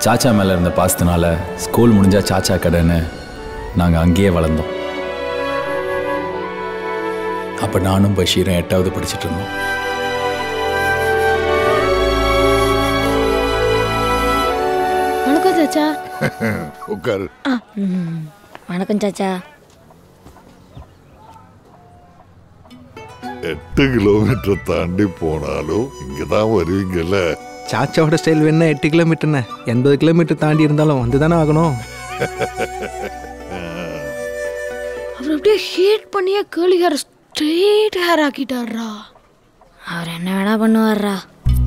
சாச்சா மேலே இருந்த பாசத்தினால ஸ்கூல் முடிஞ்சா சாச்சா கடைன்னு நாங்கள் அங்கேயே வளர்ந்தோம் அப்போ நானும் பஷீரும் எட்டாவது படிச்சிட்டு இருந்தோம் வணக்கம் சாச்சா உட்காரு ஆ ம். வணக்கம் சாச்சா எட்டு கிலோமீட்டர் தாண்டி போனாலும் இங்க தான் வருவீங்கல்ல சாச்சாவோட ஸ்டைல் வேணா எட்டு கிலோமீட்டர்ண்ணே எண்பது கிலோமீட்டர் தாண்டி இருந்தாலும் வந்து தானே ஆகணும் அவர் அப்படியே ஹீட் பண்ணியே கேர்லி ஹேர் ஸ்ட்ரெயிட் ஹேர் ஆக்கிட்டாரா அவர் என்ன வேணா பண்ணுவாரா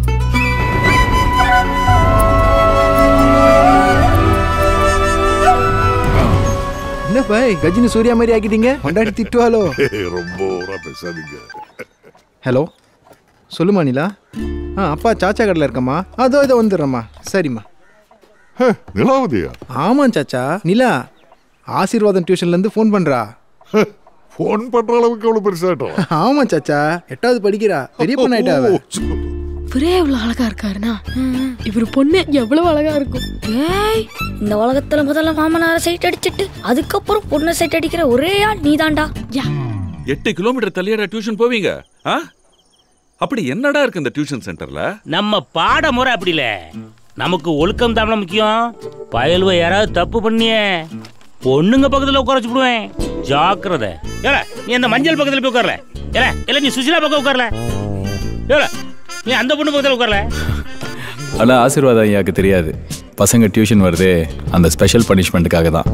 என்ன பாய் கஜினி சூர்யா மாதிரி ஆக்கிட்டீங்க கொண்டாடி திட்டுவாலோ ரொம்ப ஓவரா பேசாதீங்க ஹலோ சொல்லுமா நிலா ஆ அப்பா சாச்சா கடையில் இருக்கம்மா அதோ இதோ வந்துடுறேம்மா சரிம்மா நிலாவதியா ஆமாம் சாச்சா நிலா ஆசீர்வாதம் டியூஷன்லேருந்து ஃபோன் பண்ணுறா ஃபோன் பண்ற அளவுக்கு எவ்வளவு பெருசாட்டம் ஆமாம் சாச்சா எட்டாவது படிக்கிறா பெரிய பொண்ணாயிட்டா அவ. இவரே இவ்வளவு அழகா இருக்காருனா இவர் பொண்ணு எவ்வளவு அழகா இருக்கும் ஏய் இந்த உலகத்துல முதல்ல மாமனார சைட் அடிச்சிட்டு அதுக்கப்புறம் பொண்ணை சைட் அடிக்கிற ஒரே ஆள் நீதான்டா யா எட்டு கிலோமீட்டர் தள்ளியாடா டியூஷன் போவீங்க ஆ அப்படி என்னடா இருக்கு இந்த டியூஷன் சென்டர்ல நம்ம பாடமுறை அப்படி இல்ல நமக்கு ஒழுக்கம் தாமல முக்கியம் பயலுவ யாராவது தப்பு பண்ணியே பொண்ணுங்க பக்கத்துல உட்கார வச்சுடுவேன் ஜாக்கிரதை ஏல நீ அந்த மஞ்சள் பக்கத்துல போய் உட்காரல ஏல இல்ல நீ சுசிலா பக்கம் உட்காரல ஏல நீ அந்த பொண்ணு பக்கத்துல உட்காரல ஆனால் ஆசீர்வாதம் ஐயாவுக்கு தெரியாது பசங்க டியூஷன் வருதே அந்த ஸ்பெஷல் பனிஷ்மெண்ட்டுக்காக தான்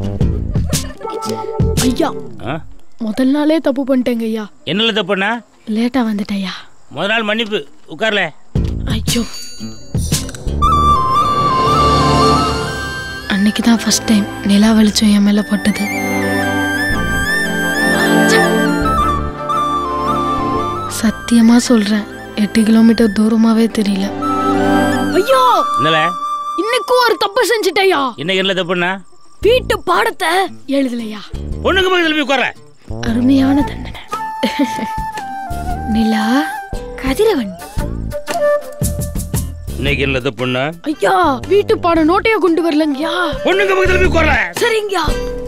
ஐயா ஆ? முதல் நாளே தப்பு பண்ணிட்டேங்க ஐயா என்னல தப்புண்ணா லேட்டா வந்துட்டேயா முத நாள் மன்னிப்பு உட்காரல ஐயோ அன்னைக்கு தான் ஃபர்ஸ்ட் டைம் நிலா வெளிச்சம் என் மேல பட்டது சத்தியமா சொல்றேன் எட்டு கிலோமீட்டர் தூரமாவே தெரியல ஐயோ என்னல இன்னைக்கும் ஒரு தப்பு செஞ்சுட்டேயா என்ன என்ன தப்புண்ணா வீட்டு பாடத்தை எழுதலையா பொண்ணுங்க பக்கத்துல போய் உட்கார அருமையான தண்டனை நிலா கதிரவன் இன்னைக்கு என்ன தப்புண்ணா ஐயா வீட்டு பாடம் நோட்டையா கொண்டு வரலங்கயா பொண்ணுங்க பக்கத்துல போய் உட்கார சரிங்கயா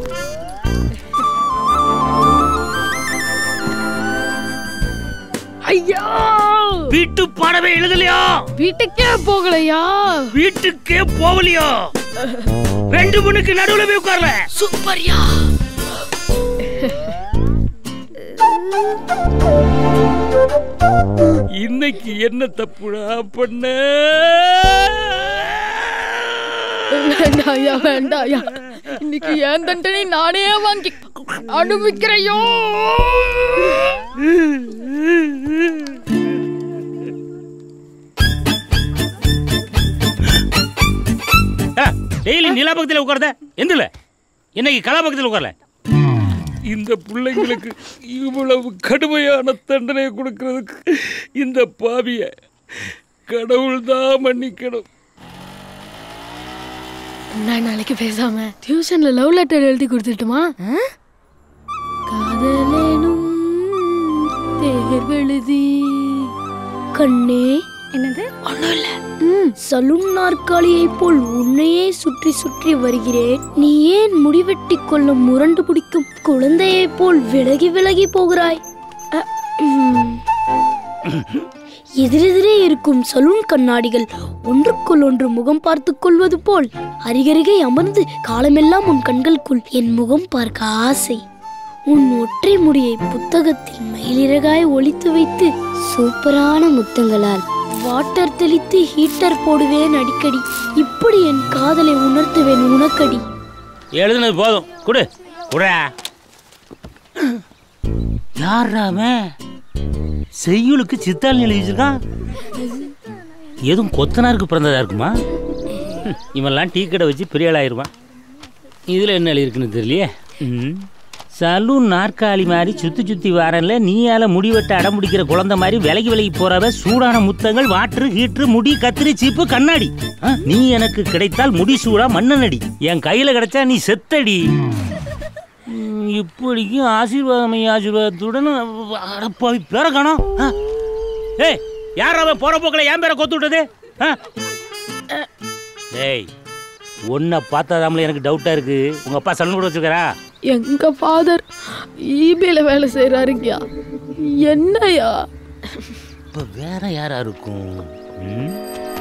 ஐயா வீட்டு பாடவே எழுதலையா வீட்டுக்கே போகலையா வீட்டுக்கே போகலையா ரெண்டு பொண்ணுக்கு நடுவுல போய் உட்காரல சூப்பர்யா இன்னைக்கு என்ன தப்புடா பண்ண வேண்டாயா வேண்டாயா இன்னைக்கு ஏன் தண்டனை நானே வாங்கி அனுபவிக்கிறையோ டெய்லி நிலா பக்கத்துல உட்கார்த எந்தில இன்னைக்கு கலா பக்கத்துல உட்காரல இந்த பிள்ளைங்களுக்கு இவ்வளவு கடுமையான தண்டனை கொடுக்கறதுக்கு இந்த பாவிய கடவுள் தான் மன்னிக்கணும் நான் நாளைக்கு பேசாம டியூஷன்ல லவ் லெட்டர் எழுதி கொடுத்துட்டுமா காதலேனும் தேர்வெழுதி கண்ணே என்னது ஒண்ணும் இல்ல சலூன் நாற்காலியைப் போல் உன்னையே சுற்றி சுற்றி வருகிறேன் நீ ஏன் முடிவெட்டி கொள்ள முரண்டு பிடிக்கும் குழந்தையைப் போல் விலகி விலகி போகிறாய் அ, ம். எதிரெதிரே இருக்கும் சலூன் கண்ணாடிகள் ஒன்றுக்குள் ஒன்று முகம் பார்த்துக் கொள்வது போல் அருகருகே அமர்ந்து காலமெல்லாம் உன் கண்களுக்குள் என் முகம் பார்க்க ஆசை உன் ஒற்றை முடியை புத்தகத்தில் மயிலிறகாய் ஒளித்து வைத்து சூப்பரான முத்தங்களால் வாட்டர் தெளித்து ஹீட்டர் போடுவேன் அடிக்கடி இப்படி என் காதலை உணர்த்துவேன் உனக்கடி எழுதுனது போதும் குடு குடா யாராம செய்யுளுக்கு சித்தாள் எழுதி வச்சிருக்கான் எதுவும் கொத்தனாருக்கு பிறந்ததா இருக்குமா ஹம், இவன்லாம் டீ கடை வச்சு பெரிய ஆளாயிருவான் இதில் என்ன எழுதியிருக்குன்னு தெரியலையே ம். சலூன் நாற்காலி மாதிரி சுத்தி சுத்தி வாரன்ல நீயால முடிவெட்ட அடம் பிடிக்கிற குழந்தை மாதிரி விலகி விலகி போறவ சூடான முத்தங்கள் வாட்டரு ஹீட்ரு முடி கத்திரி சீப்பு கண்ணாடி ஆ, நீ எனக்கு கிடைத்தால் முடி சூடா மண்ணனடி என் கையில கிடைச்சா நீ செத்தடி ம், இப்படிக்கும் ஆசீர்வாதம் ஐயா, ஆசீர்வாதத்துடன் அடப்பாவி பேர காணோம் ஆ. ஏய் யார் அவன் போற போக்கில் என் பேரை கொத்து விட்டது ஆ? ஏய் உன்னை பார்த்தாதாமல எனக்கு டவுட்டாக இருக்கு உங்கள் அப்பா சலூன் கூட வச்சுருக்காரா எங்க ஃபாதர் ஈபியில வேலை செய்யறாருங்கயா என்னையா இப்போ வேற யாரா இருக்கும் ம்?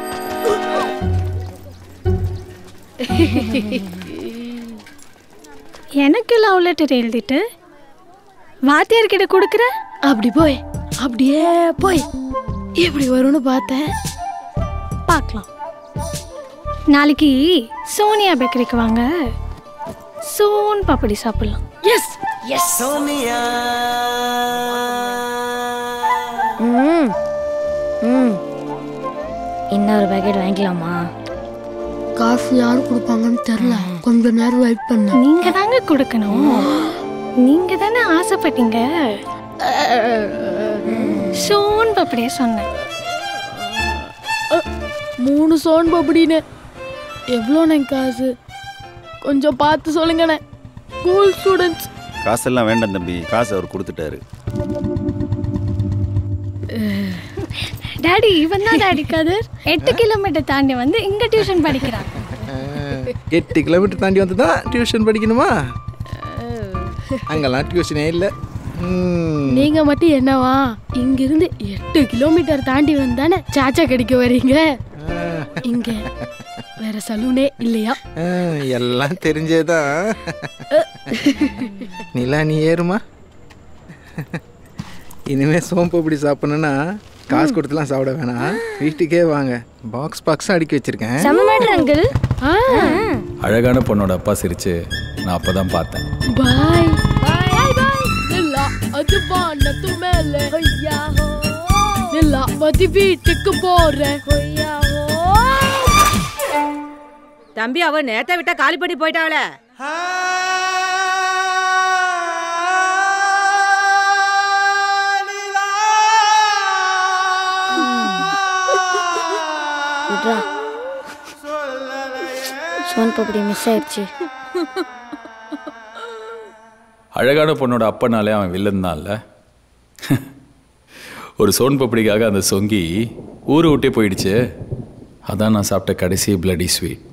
எனக்கு லவ் லெட்டர் எழுதிட்டு வாத்தியார்கிட்ட கொடுக்குற அப்படி போய் அப்படியே போய் எப்படி வரும்னு பார்த்தேன் பார்க்கலாம் நாளைக்கு சோனியா பேக்கரிக்கு வாங்க சோன் பப்படி சாப்பிடலாம் எஸ் எஸ் ம் ம் இன்னொரு பேக்கெட் வாங்கிக்கலாமா காசு யார் கொடுப்பாங்கன்னு தெரில கொஞ்ச நேரம் வெயிட் பண்ண நீங்க தாங்க கொடுக்கணும் நீங்க தானே ஆசைப்பட்டீங்க சோன் பப்படியே சொன்னேன் மூணு சோன் பப்படின்னு எவ்வளோண்ணே காசு கொஞ்சம் பார்த்து சொல்லுங்கண்ணே ஸ்கூல் ஸ்டூடெண்ட்ஸ் காசெல்லாம் வேண்டாம் தம்பி காசு அவர் கொடுத்துட்டாரு டாடி இவன் தான் டாடி கதிர் எட்டு கிலோமீட்டர் தாண்டி வந்து இங்க டியூஷன் படிக்கிறான் எட்டு கிலோமீட்டர் தாண்டி வந்து தான் டியூஷன் படிக்கணுமா அங்கெல்லாம் டியூஷனே இல்லை ம், நீங்க மட்டும் என்னவா இங்கிருந்து எட்டு கிலோமீட்டர் தாண்டி வந்தானே சாச்சா கடிக்க வரீங்க இங்க வேற சலூனே இல்லையா ஆ, எல்லாம் தெரிஞ்சேதான் நிலா நீ ஏறுமா இனிமே சோம்பு இப்படி சாப்பிடணும்னா காசு கொடுத்துலாம் சாப்பிட வேணாம் வீட்டுக்கே வாங்க பாக்ஸ் பாக்ஸ் அடுக்கி வச்சிருக்கேன் செம்ம மேட்ரு அங்கிள் அழகான பொண்ணோட அப்பா சிரிச்சு நான் அப்பதான் பார்த்தேன் பாய் நில்லா அது வானத்து மேல நில்லா மதி வீட்டுக்கு போறேன் தம்பி அவ நேத்த விட்டா காலி பண்ணி போயிட்டாவளே விட்றா சோன் பப்படி மிஸ் ஆயிடுச்சு அழகான பொண்ணோட அப்பனாலே அவன் வில்லன் தான்ல ஒரு சோன் பப்படிக்காக அந்த சொங்கி ஊரை விட்டே போயிடுச்சு அதான் நான் சாப்பிட்ட கடைசி பிளடி ஸ்வீட்